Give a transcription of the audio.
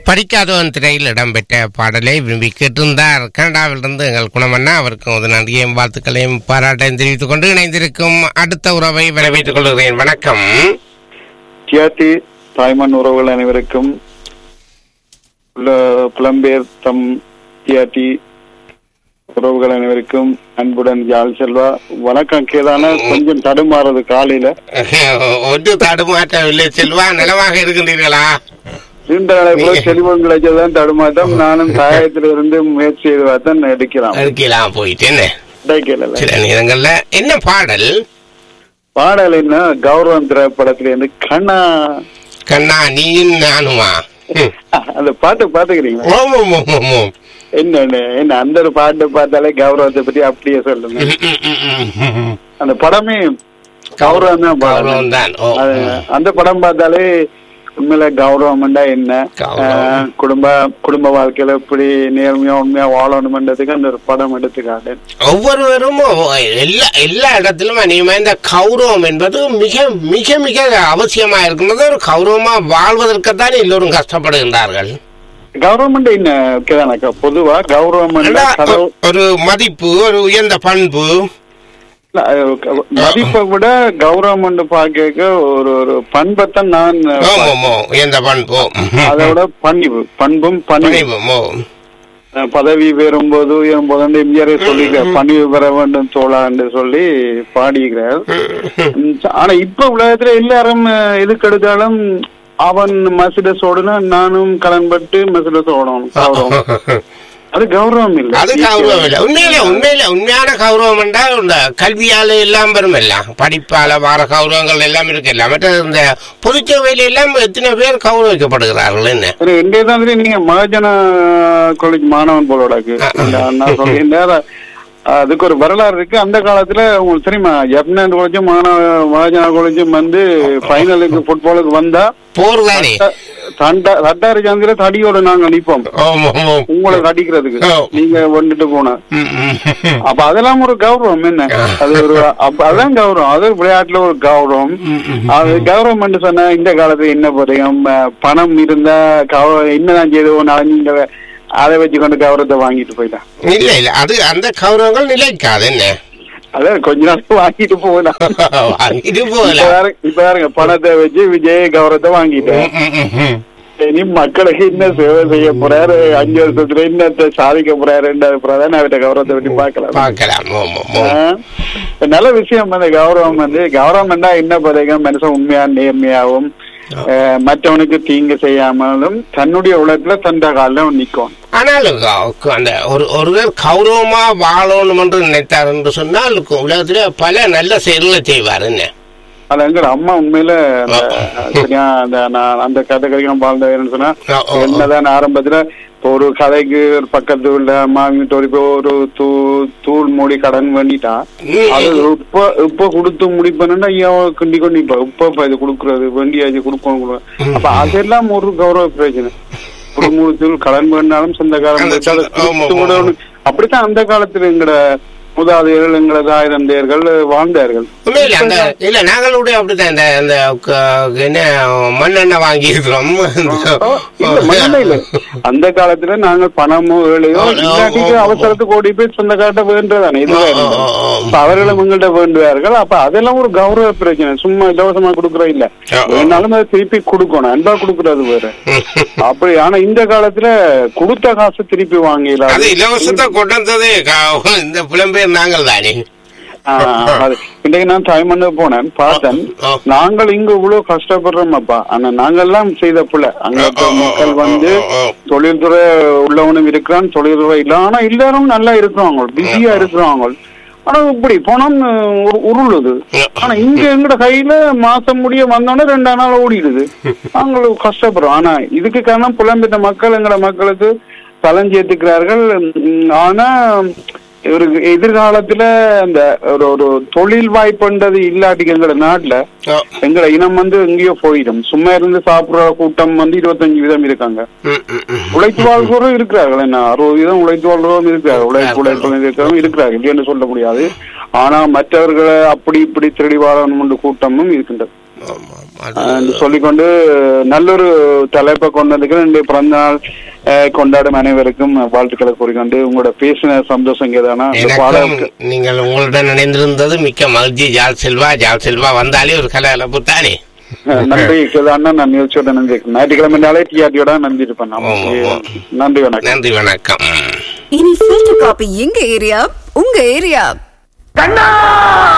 படிக்காதவன் திரையில் இடம்பெற்ற பாடலை விரும்பி கேட்டிருந்தார் கனடாவிலிருந்து எங்கள் குணமண்ணா அவருக்கும் ஒரு நன்றியையும் வாழ்த்துக்களையும் பாராட்டையும் தெரிவித்துக் கொண்டு இணைந்திருக்கும் அடுத்த உறவை வரவேற்றுக் கொள்கிறேன் வணக்கம் டிஆர்டி தாய்மண் உறவுகள் அனைவருக்கும் புல- புலம்பெயர் தம் டிஆர்டி உறவுகள் அனைவருக்கும் அன்புடன் யாழ் செல்வா வணக்கம் கேதான கொஞ்சம் தடுமாறுது காலையில ஒன்று தடுமாற்றவில்லை செல்வா நலமாக இருக்கின்றீர்களா நீண்ட நாளைக்குள்ள செல்வம் கிடைச்சதான் தடுமாட்டம் நானும் தாயத்துல இருந்து முயற்சி செய்து பார்த்தேன் எடுக்கலாம் இருக்கலாம் போயிட்டு என்ன கிடைக்கல சில நேரங்கள்ல என்ன பாடல் பாடல் என்ன கௌரவம் திரைப்படத்துல இருந்து கண்ணா கண்ணா நீயும் நானுமா ம். அந்த பாட்டு பாத்துக்கிறீங்களா ஓம் ஓம் ஓம் ஓம் ஓம். என்ன என்ன அந்த ஒரு பாட்டு பார்த்தாலே கௌரவத்தை பத்தி அப்படியே சொல்லுங்க ம், ம், ம், ம், ம், ம். அந்த படமே கௌரவம் தான் படம் கௌரவம் தான் ஓ அது அந்த படம் பார்த்தாலே உண்மையில கௌரவம்டா என்ன கௌரவம். ஆஹ், குடும்ப குடும்ப வாழ்க்கையில எப்படி நேர்மையா உண்மையா வாழணும்ன்றதுக்கு அந்த ஒரு படம் எடுத்துக்காட்டு ஒவ்வொருவரும் எல்லா எல்லா இடத்திலும் அநேகமா இந்த கௌரவம் என்பது மிக மிக மிக அவசியமா இருக்கின்றது ஒரு கௌரவமா வாழ்வதற்குத்தான் எல்லோரும் கஷ்டப்படுகின்றார்கள் கௌரவம் என்ன கேதானக்கா பொதுவா கௌரவம் ஏன்னா, ஒ- ஒரு மதிப்பு ஒரு உயர்ந்த பண்பு மதிப்பை விட கௌரவம் பார்க்க ஒரு ஒரு பண்பைத்தான் நான் ஓம் ஓம் ஓ உயர்ந்த பண்பு அதை விட பணிவு பண்பும் பணிவு பணிவும் ஓ அஹ் பதவி பெறும்போது உயரும்போது வந்து எம்ஜிஆரே சொல்லிக்கிறார் பணிவு பெற வேண்டும் தோழா என்று சொல்லி பாடிக்கிறார் உம், ஆனா இப்ப உலகத்துல எல்லாரும் அஹ், எதுக்கு எடுத்தாலும் அவன் மசிடஸ் ஓடுனா நானும் கடன்பட்டு மசிடஸ் ஓடணும் கௌரவம் அது கௌரவம் இல்ல அது கௌரவம் இல்லை உண்மையில உண்மையில உண்மையான கௌரவம் என்றால் இந்த கல்வியால எல்லாம் வரும் எல்லாம் படிப்பால வார கௌரவங்கள் எல்லாம் இருக்கு எல்லாம் மற்ற இந்த பொதுச்சேவையில எல்லாம் எத்தனை பேர் கௌரவிக்கப்படுகிறார்கள் என்ன ஒரு இன்றைய தான் நீங்க மகாஜன காலேஜ் மாணவன் போலோடாக்கு நான் சொல்லியிருந்தேன் அதுக்கு ஒரு வரலாறு இருக்கு அந்த காலத்துல உங்களுக்கு தெரியுமா ஜப்னாண்ட் காலேஜும் மாணவ மகாஜன காலேஜும் வந்து ஃபைனலுக்கு ஃபுட்பாலுக்கு வந்தா போர் தானே தண்டா தட்டாரி சந்திர தடியோட நாங்க நிப்போம் ஓம் ஓம் ஓம் உங்களை அடிக்கிறதுக்கு ஓ. நீங்க வந்துட்டு போன ம், ம், ம். அப்ப அதெல்லாம் ஒரு கௌரவம் என்ன அது ஒரு அப்ப அதான் கௌரவம் அது விளையாட்டுல ஒரு கௌரவம் ம், ம். அது கௌரவம் சொன்னா இந்த காலத்துல என்ன போறீங்க பணம் இருந்தா கௌ- என்னதான் செய்தோம் நீங்க அதை வச்சு கொண்டு கௌரவத்தை வாங்கிட்டு போயிட்டான் இல்ல இல்ல அது அந்த கௌரவங்கள் நிலைக்காது என்ன அதான் கொஞ்ச நாள் வாங்கிட்டு போகலாம் வாங்கிட்டு இப்ப போகலாம் பாருங்க இப்ப பாருங்க பணத்தை வச்சு விஜய் கௌரவத்தை வாங்கிட்டேன் ம், ம், ம், ம். இனி மக்களுக்கு என்ன சேவை செய்ய போறாரு அஞ்சு வருஷத்துல என்னத்தை சாதிக்க போறாருன்ற பிரதான அவர்கிட்ட கௌரவத்தை பற்றி பார்க்கலாம் பார்க்கலாம் ஓம் ஓம் ஓம். ஆ, நல்ல விஷயம் வந்து கௌரவம் வந்து கௌரவம்னா என்ன பதிகம் மனுஷன் உண்மையா நேர்மையாகவும் அஹ், மற்றவனுக்கு தீங்கு செய்யாமலும் தன்னுடைய உலகத்துல தந்த காலம் நிக்கும் ஆனாலும் க- அந்த ஒரு ஒருவர் கௌரவமா வாழணும் என்று நினைத்தார் என்று சொன்னால் உலகத்துல பல நல்ல செயல்களை செய்வார் என்ன அது எங்க அம்மா உண்மையில அந்த சரியா அந்த நான் அந்த கதை கதைக்கும் வாழ்ந்தவர்னு சொன்னா ஓ, ஓ, ஓ. என்னதான் ஆரம்பத்துல இப்போ ஒரு கதைக்கு ஒரு பக்கத்து உள்ள மாமிட்டு ஒரு இப்போ ஒரு தூ தூள் மூடி கடன் வேண்டிட்டான் ம், அது இப்ப இப்ப கொடுத்து முடிப்பேன்னா ஐயா கிண்டி கொண்டு இப்ப இப்ப இப்ப இது கொடுக்கறது வேண்டியாச்சு கொடுக்கணும் கொடுக்கணும். அப்ப அதெல்லாம் ஒரு கௌரவ பிரச்சனை ஒரு மூணு தூள் கடன் வேணாலும் சொந்தக்காரன் அந்த வச்சு அதை சொந்த- ஆமா, கொடுத்து ஆமா. விடணும். அப்படித்தான் அந்த காலத்துல எங்கட மூதாதையர்கள் எங்கள தாய் தந்தையர்கள் வாழ்ந்தார்கள் உண்மையில அந்த இல்ல நாங்களுடைய அப்படித்தான் இந்த இந்த க- என்ன மண்ணெண்ணெய் வாங்கி இருக்கிறோம் இல்ல, மண்ணெண்ணெய் இல்ல. அந்த காலத்துல நாங்க பணமோ ஏழையோ ஓ, ஓ, இல்லாட்டிக்கு ஓ, ஓ. அவசரத்துக்கு ஓடி போய் சொந்தக்காட்ட வேண்டதானே இதுவே ஓ, ஓ, இருந்தது. ஓ, ஓ. அப்ப அவர்களும் எங்கள்கிட்ட வேண்டுவார்கள் அப்ப அதெல்லாம் ஒரு கௌரவ பிரச்சனை சும்மா இலவசமா கொடுக்கறோம் இல்ல ஓ, ஓ. வேணாலும் அதை திருப்பி கொடுக்கணும் அன்பா கொடுக்கறது வேற அப்படி ஆனா இந்த காலத்துல கொடுத்த காசு திருப்பி வாங்கல அது இலவசத்தை கொண்டு வந்ததே க- இந்த புலம்பெயர் நாங்கள் தானே இன்னைக்கு நான் தாய்மண்ணு போனேன் பார்த்தேன் ஓ. நாங்கள் இங்க இவ்வளவு கஷ்டப்படுறோம் அப்பா ஆனா நாங்கெல்லாம் செய்த புள்ள அங்க ஓ, ஓ, ஓ, மக்கள் ஓ, வந்து ஓ, ஓ. தொழில்துறை உள்ளவனும் இருக்கிறான் தொழில்துறை இல்ல ஆனா எல்லாரும் நல்லா இருக்கிறாங்க பிஸியா இருக்கிறாங்க ஆனா இப்படி பணம் உரு- உருளுது ஆனா இங்க எங்கட கையில மாசம் முடிய வந்தோடனே ரெண்டா நாள் ஓடிடுது நாங்களும் கஷ்டப்படுறோம் ஆனா இதுக்கு காரணம் புலம்பெற்ற மக்கள் எங்கட மக்களுக்கு பலன் சேர்த்துக்கிறார்கள் உம், ஆனா ஒரு எதிர்காலத்துல அந்த ஒரு ஒரு தொழில் வாய்ப்புன்றது இல்லாட்டிக்கு எங்கட நாட்டுல ஓ, எங்கட இனம் வந்து எங்கேயோ போயிடும் சும்மா இருந்து சாப்பிடுற கூட்டம் வந்து இருபத்தஞ்சு வீதம் இருக்காங்க ம், ம், ம். உழைத்து வாழ்வோரும் இருக்கிறார்கள் என்ன அறுபது வீதம் உழைத்து வாழ்வோரும் இருக்கிறார்கள் உழைப்பு உழைப்பு இருக்கிறவங்க இருக்கிறார்கள் இல்லைன்னு சொல்ல முடியாது ஆனா மற்றவர்களை அப்படி இப்படி திருடி வாழணும் கூட்டமும் இருக்கின்றது ஆமா, ஆமா. அது- ஆஹ் சொல்லிக்கொண்டு நல்லொரு தலைப்பை கொண்டு வந்து ரெண்டு பிறந்த நாள் ஆஹ் கொண்டாடும் அனைவருக்கும் வாழ்த்துக்களை கூறிக்கொண்டு உங்களோட பேசின சந்தோஷம் கேதானா இந்த எனக்கும் பாடலுக்கு நீங்கள் உங்களுடன் இணைந்திருந்தது மிக்க மகிழ்ச்சி ஜால் செல்வா ஜால் செல்வா வந்தாலே ஒரு கலகலப்பு தானே ஆஹ் நன்றி கேதானா நான் நிகழ்ச்சியோட நன்றி ஞாயிற்றுக்கிழமை நாளே டிஆர்டியோட நன்றி இருப்பேன் ஆமா, ஆமா. நன்றி வணக்கம் நன்றி வணக்கம் ம். இனி ஃபில்டர் காப்பி எங்க ஏரியா உங்க ஏரியா கண்ணா